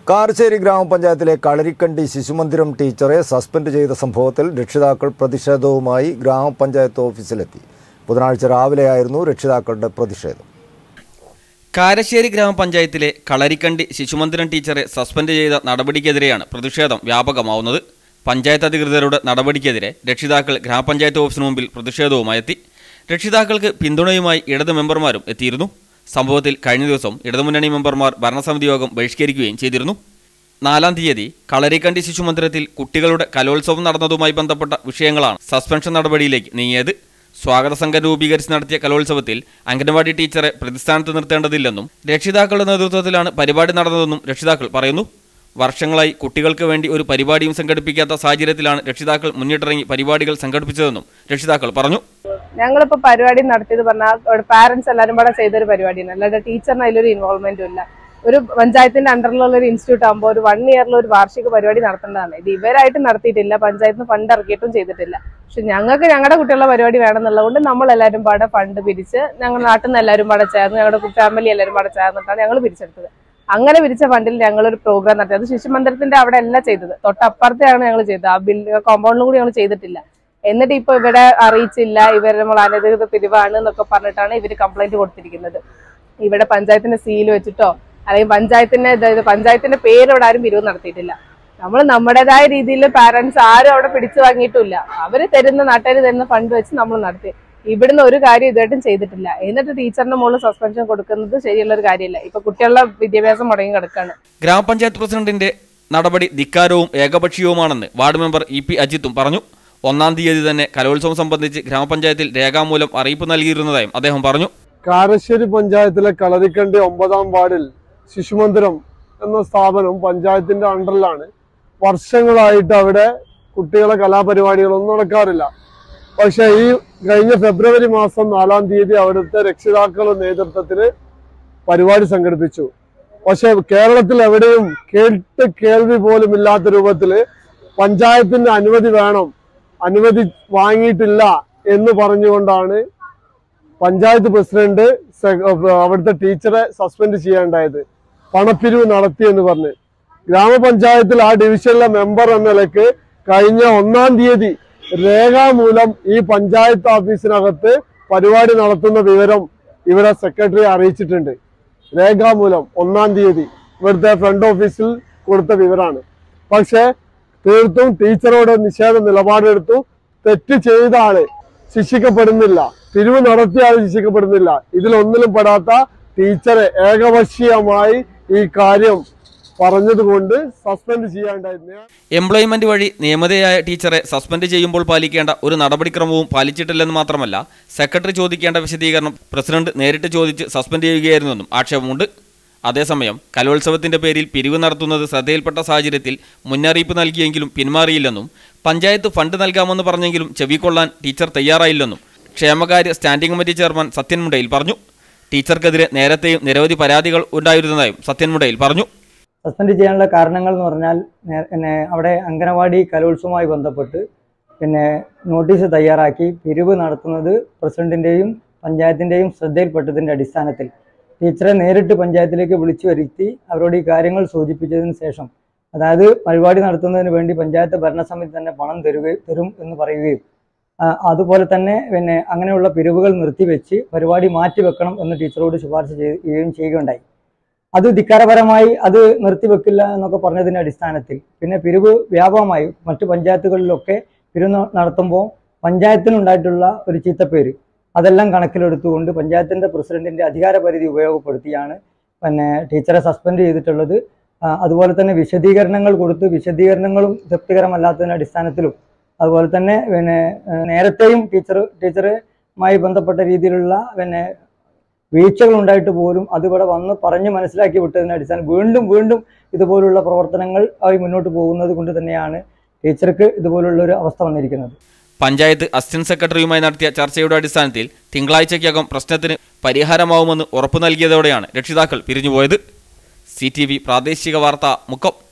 കാർശ്ശേരി ഗ്രാമപഞ്ചായത്തിലെ കളരിക്കണ്ടി ശിശുമന്ദിരം ടീച്ചറെ സസ്പെൻഡ് ചെയ്ത സംഭവത്തിൽ രക്ഷിതാക്കൾ പ്രതിഷേധവുമായി ഗ്രാമപഞ്ചായത്ത് ഓഫീസിലെത്തി ബുധനാഴ്ച രാവിലെയായിരുന്നു രക്ഷിതാക്കളുടെ പ്രതിഷേധം കാരശ്ശേരി ഗ്രാമപഞ്ചായത്തിലെ കളരിക്കണ്ടി ശിശുമന്ദിരം ടീച്ചറെ സസ്പെൻഡ് ചെയ്ത നടപടിക്കെതിരെയാണ് പ്രതിഷേധം വ്യാപകമാവുന്നത് പഞ്ചായത്ത് അധികൃതരുടെ നടപടിക്കെതിരെ രക്ഷിതാക്കൾ ഗ്രാമപഞ്ചായത്ത് ഓഫീസിന് മുമ്പിൽ പ്രതിഷേധവുമായി എത്തി രക്ഷിതാക്കൾക്ക് പിന്തുണയുമായി ഇടത് മെമ്പർമാരും എത്തിയിരുന്നു സംഭവത്തിൽ കഴിഞ്ഞ ദിവസം ഇടതുമുന്നണി മെമ്പർമാർ ഭരണസമിതി യോഗം ബഹിഷ്കരിക്കുകയും ചെയ്തിരുന്നു നാലാം തീയതി കളരിക്കണ്ടി ശിശുമന്ദിരത്തിൽ കുട്ടികളുടെ കലോത്സവം നടന്നതുമായി ബന്ധപ്പെട്ട വിഷയങ്ങളാണ് സസ്പെൻഷൻ നടപടിയിലേക്ക് നീങ്ങിയത് സ്വാഗത സംഘം രൂപീകരിച്ച് നടത്തിയ കലോത്സവത്തിൽ അംഗനവാടി ടീച്ചറെ പ്രതിസ്ഥാനത്ത് നിർത്തേണ്ടതില്ലെന്നും രക്ഷിതാക്കളുടെ നേതൃത്വത്തിലാണ് പരിപാടി നടന്നതെന്നും രക്ഷിതാക്കൾ പറയുന്നു വർഷങ്ങളായി കുട്ടികൾക്ക് വേണ്ടി ഒരു പരിപാടിയും സംഘടിപ്പിക്കാത്ത സാഹചര്യത്തിലാണ് രക്ഷിതാക്കൾ മുന്നിട്ടിറങ്ങി പരിപാടികൾ സംഘടിപ്പിച്ചതെന്നും രക്ഷിതാക്കൾ പറഞ്ഞു ഞങ്ങളിപ്പോ പരിപാടി നടത്തിയത് പറഞ്ഞാൽ പാരന്റ്സ് എല്ലാവരും കൂടെ ചെയ്തൊരു പരിപാടിയാണ് അല്ലാതെ ടീച്ചറിന് അതിലൊരു ഇൻവോൾവ്മെന്റും ഇല്ല ഒരു പഞ്ചായത്തിന്റെ അണ്ടറിലുള്ള ഒരു ഇൻസ്റ്റിറ്റ്യൂട്ട് ആകുമ്പോൾ ഒരു വൺ ഇയറിൽ ഒരു വാർഷിക പരിപാടി നടത്തേണ്ടതാണ് ഇത് ഇവരായിട്ട് നടത്തിയിട്ടില്ല പഞ്ചായത്തിന് ഫണ്ട് ഇറക്കിയിട്ടും ചെയ്തിട്ടില്ല പക്ഷെ ഞങ്ങൾക്ക് ഞങ്ങളുടെ കുട്ടികളുടെ പരിപാടി വേണമെന്നുള്ളതുകൊണ്ട് നമ്മൾ എല്ലാവരും പാടെ ഫണ്ട് പിരിച്ച് ഞങ്ങൾ നാട്ടിൽ നിന്ന് എല്ലാവരും പാടെ ചേർന്ന് ഞങ്ങളുടെ ഫാമിലി എല്ലാവരും പാടെ ചേർന്നിട്ടാണ് ഞങ്ങൾ പിരിച്ചെടുത്തത് അങ്ങനെ പിരിച്ച ഫണ്ടിൽ ഞങ്ങൾ ഒരു പ്രോഗ്രാം നടത്തി അത് ശിശുമന്ദിരത്തിന്റെ അവിടെ അല്ല ചെയ്തത് തൊട്ടപ്പുറത്തെയാണ് ഞങ്ങൾ ചെയ്തത് ആ ബിൽ കോമ്പൗണ്ടിലും കൂടി ഞങ്ങൾ ചെയ്തിട്ടില്ല എന്നിട്ട് ഇപ്പൊ ഇവിടെ അറിയിച്ചില്ല ഇവർ നമ്മൾ അനധികൃത പിരിവാണ് എന്നൊക്കെ പറഞ്ഞിട്ടാണ് ഇവർ കംപ്ലൈന്റ് കൊടുത്തിരിക്കുന്നത് ഇവിടെ പഞ്ചായത്തിന്റെ സീൽ വെച്ചിട്ടോ അല്ലെങ്കിൽ പഞ്ചായത്തിന്റെ ഇത് പഞ്ചായത്തിന്റെ പേര് ഇവിടെ ആരും പിരിവ് നടത്തിയിട്ടില്ല നമ്മൾ നമ്മുടേതായ രീതിയിൽ പാരന്റ്സ് ആരും അവിടെ പിടിച്ചു വാങ്ങിയിട്ടില്ല അവര് തരുന്ന നാട്ടുകാർ തരുന്ന ഫണ്ട് വെച്ച് നമ്മൾ നടത്തി ഇവിടുന്ന് ഒരു കാര്യം ഇതുമായിട്ടും ചെയ്തിട്ടില്ല എന്നിട്ട് ടീച്ചറിന്റെ മുകളിൽ സസ്പെൻഷൻ കൊടുക്കുന്നത് ശരിയുള്ള ഒരു കാര്യമില്ല ഇപ്പൊ കുട്ടികളുടെ വിദ്യാഭ്യാസം മുടങ്ങി കിടക്കാണ് ഗ്രാമപഞ്ചായത്ത് പ്രസിഡന്റിന്റെ നടപടി ധിക്കാരവും ഏകപക്ഷീയവുമാണെന്ന് വാർഡ് മെമ്പർ ഇ പി അജിത്തും പറഞ്ഞു ഒന്നാം തീയതി തന്നെ കലോത്സവം സംബന്ധിച്ച് ഗ്രാമപഞ്ചായത്തിൽ രേഖാമൂലം അറിയിപ്പ് നൽകിയിരുന്നതായും അദ്ദേഹം പറഞ്ഞു കാരശ്ശേരി പഞ്ചായത്തിലെ കളരിക്കണ്ടി ഒമ്പതാം വാർഡിൽ ശിശുമന്ദിരം എന്ന സ്ഥാപനം പഞ്ചായത്തിന്റെ അണ്ടറിലാണ് വർഷങ്ങളായിട്ട് അവിടെ കുട്ടികളെ കലാപരിപാടികളൊന്നും നടക്കാറില്ല പക്ഷെ ഈ കഴിഞ്ഞ ഫെബ്രുവരി മാസം നാലാം തീയതി അവിടുത്തെ രക്ഷിതാക്കളുടെ നേതൃത്വത്തിൽ പരിപാടി സംഘടിപ്പിച്ചു പക്ഷെ കേരളത്തിൽ എവിടെയും കേട്ട് കേൾവി പോലും ഇല്ലാത്ത രൂപത്തില് പഞ്ചായത്തിന്റെ അനുമതി വേണം അനുമതി വാങ്ങിയിട്ടില്ല എന്ന് പറഞ്ഞുകൊണ്ടാണ് പഞ്ചായത്ത് പ്രസിഡന്റ് സെ- അവിടുത്തെ ടീച്ചറെ സസ്പെൻഡ് ചെയ്യേണ്ടായത് പണപ്പിരിവ് നടത്തി എന്ന് പറഞ്ഞ് ഗ്രാമപഞ്ചായത്തിൽ ആ ഡിവിഷനിലെ മെമ്പർ എന്ന നിലക്ക് കഴിഞ്ഞ ഒന്നാം തീയതി രേഖാമൂലം ഈ പഞ്ചായത്ത് ഓഫീസിനകത്ത് പരിപാടി നടത്തുന്ന വിവരം ഇവിടെ സെക്രട്ടറി അറിയിച്ചിട്ടുണ്ട് രേഖാമൂലം ഒന്നാം തീയതി ഇവിടുത്തെ ഫ്രണ്ട് ഓഫീസിൽ കൊടുത്ത വിവരമാണ് പക്ഷേ തീർത്തും ടീച്ചറോട് നിഷേധ നിലപാടെടുത്തു തെറ്റ് ചെയ്ത ആള് ശിക്ഷിക്കപ്പെടുന്നില്ല പിരിവ് നടത്തിയ ആൾ ശിക്ഷിക്കപ്പെടുന്നില്ല ഇതിലൊന്നിലും പെടാത്ത ടീച്ചറെ ഏകപക്ഷീയമായി ഈ കാര്യം പറഞ്ഞതുകൊണ്ട് സസ്പെൻഡ് ചെയ്യാണ്ടായിരുന്നു എംപ്ലോയ്മെന്റ് വഴി നിയമിതയായ ടീച്ചറെ സസ്പെൻഡ് ചെയ്യുമ്പോൾ പാലിക്കേണ്ട ഒരു നടപടിക്രമവും പാലിച്ചിട്ടില്ലെന്ന് മാത്രമല്ല സെക്രട്ടറി ചോദിക്കേണ്ട വിശദീകരണം പ്രസിഡന്റ് നേരിട്ട് ചോദിച്ച് സസ്പെൻഡ് ചെയ്യുകയായിരുന്നെന്നും ആക്ഷേപമുണ്ട് അതേസമയം കലോത്സവത്തിന്റെ പേരിൽ പിരിവ് നടത്തുന്നത് ശ്രദ്ധയിൽപ്പെട്ട സാഹചര്യത്തിൽ മുന്നറിയിപ്പ് നൽകിയെങ്കിലും പിന്മാറിയില്ലെന്നും പഞ്ചായത്ത് ഫണ്ട് നൽകാമെന്ന് പറഞ്ഞെങ്കിലും ചെവിക്കൊള്ളാൻ ടീച്ചർ തയ്യാറായില്ലെന്നും ക്ഷേമകാര്യ standing committee chairman Sathyan Mundayil പറഞ്ഞു ടീച്ചർക്കെതിരെ നേരത്തെയും നിരവധി പരാതികൾ ഉണ്ടായിരുന്നതായും സത്യൻ മുണ്ടയിൽ പറഞ്ഞു സസ്പെൻഡ് ചെയ്യാനുള്ള കാരണങ്ങൾ എന്ന് പറഞ്ഞാൽ നേ- പിന്നെ അവിടെ അംഗനവാടി കലോത്സവവുമായി ബന്ധപ്പെട്ട് പിന്നെ നോട്ടീസ് തയ്യാറാക്കി പിരിവ് നടത്തുന്നത് പ്രസിഡന്റിന്റെയും പഞ്ചായത്തിന്റെയും ശ്രദ്ധയിൽപ്പെട്ടതിന്റെ അടിസ്ഥാനത്തിൽ ടീച്ചറെ നേരിട്ട് പഞ്ചായത്തിലേക്ക് വിളിച്ചു വരുത്തി അവരോട് ഈ കാര്യങ്ങൾ സൂചിപ്പിച്ചതിന് ശേഷം അതായത് പരിപാടി നടത്തുന്നതിന് വേണ്ടി പഞ്ചായത്ത് ഭരണസമിതി തന്നെ പണം തരുകയും തരും എന്ന് പറയുകയും ആ, അതുപോലെ തന്നെ പിന്നെ അങ്ങനെയുള്ള പിരിവുകൾ നിർത്തിവെച്ച് പരിപാടി മാറ്റിവെക്കണം എന്ന് ടീച്ചറോട് ശുപാർശ ചെയ്യുകയും ചെയ്യുകയുണ്ടായി അത് ധിക്കാരപരമായി അത് നിർത്തിവെക്കില്ല എന്നൊക്കെ പറഞ്ഞതിന്റെ അടിസ്ഥാനത്തിൽ പിന്നെ പിരിവ് വ്യാപകമായി മറ്റു പഞ്ചായത്തുകളിലൊക്കെ പിരിവ് ന- നടത്തുമ്പോൾ പഞ്ചായത്തിനുണ്ടായിട്ടുള്ള ഒരു ചീത്തപ്പേര് അതെല്ലാം കണക്കിലെടുത്തുകൊണ്ട് പഞ്ചായത്തിന്റെ പ്രസിഡന്റിന്റെ അധികാര പരിധി ഉപയോഗപ്പെടുത്തിയാണ് പിന്നെ ടീച്ചറെ സസ്പെൻഡ് ചെയ്തിട്ടുള്ളത് ആ, അതുപോലെ തന്നെ വിശദീകരണങ്ങൾ കൊടുത്ത് വിശദീകരണങ്ങളും തൃപ്തികരമല്ലാത്തതിന്റെ അടിസ്ഥാനത്തിലും അതുപോലെ തന്നെ പിന്നെ ഏഹ്, നേരത്തെയും ടീച്ചർ ടീച്ചറുമായി ബന്ധപ്പെട്ട രീതിയിലുള്ള പിന്നെ വീഴ്ചകൾ ഉണ്ടായിട്ട് പോലും അതിവിടെ വന്ന് പറഞ്ഞ് മനസ്സിലാക്കി വിട്ടതിന്റെ അടിസ്ഥാനം വീണ്ടും വീണ്ടും ഇതുപോലുള്ള പ്രവർത്തനങ്ങൾ ആയി മുന്നോട്ട് പോകുന്നത് കൊണ്ട് തന്നെയാണ് ടീച്ചർക്ക് ഇതുപോലുള്ള ഒരു അവസ്ഥ വന്നിരിക്കുന്നത് പഞ്ചായത്ത് അസിസ്റ്റന്റ് സെക്രട്ടറിയുമായി നടത്തിയ ചർച്ചയുടെ അടിസ്ഥാനത്തിൽ തിങ്കളാഴ്ചയ്ക്കകം പ്രശ്നത്തിന് പരിഹാരമാവുമെന്ന് ഉറപ്പു നൽകിയതോടെയാണ് രക്ഷിതാക്കൾ പിരിഞ്ഞുപോയത് സി പ്രാദേശിക വാർത്ത മുക്കം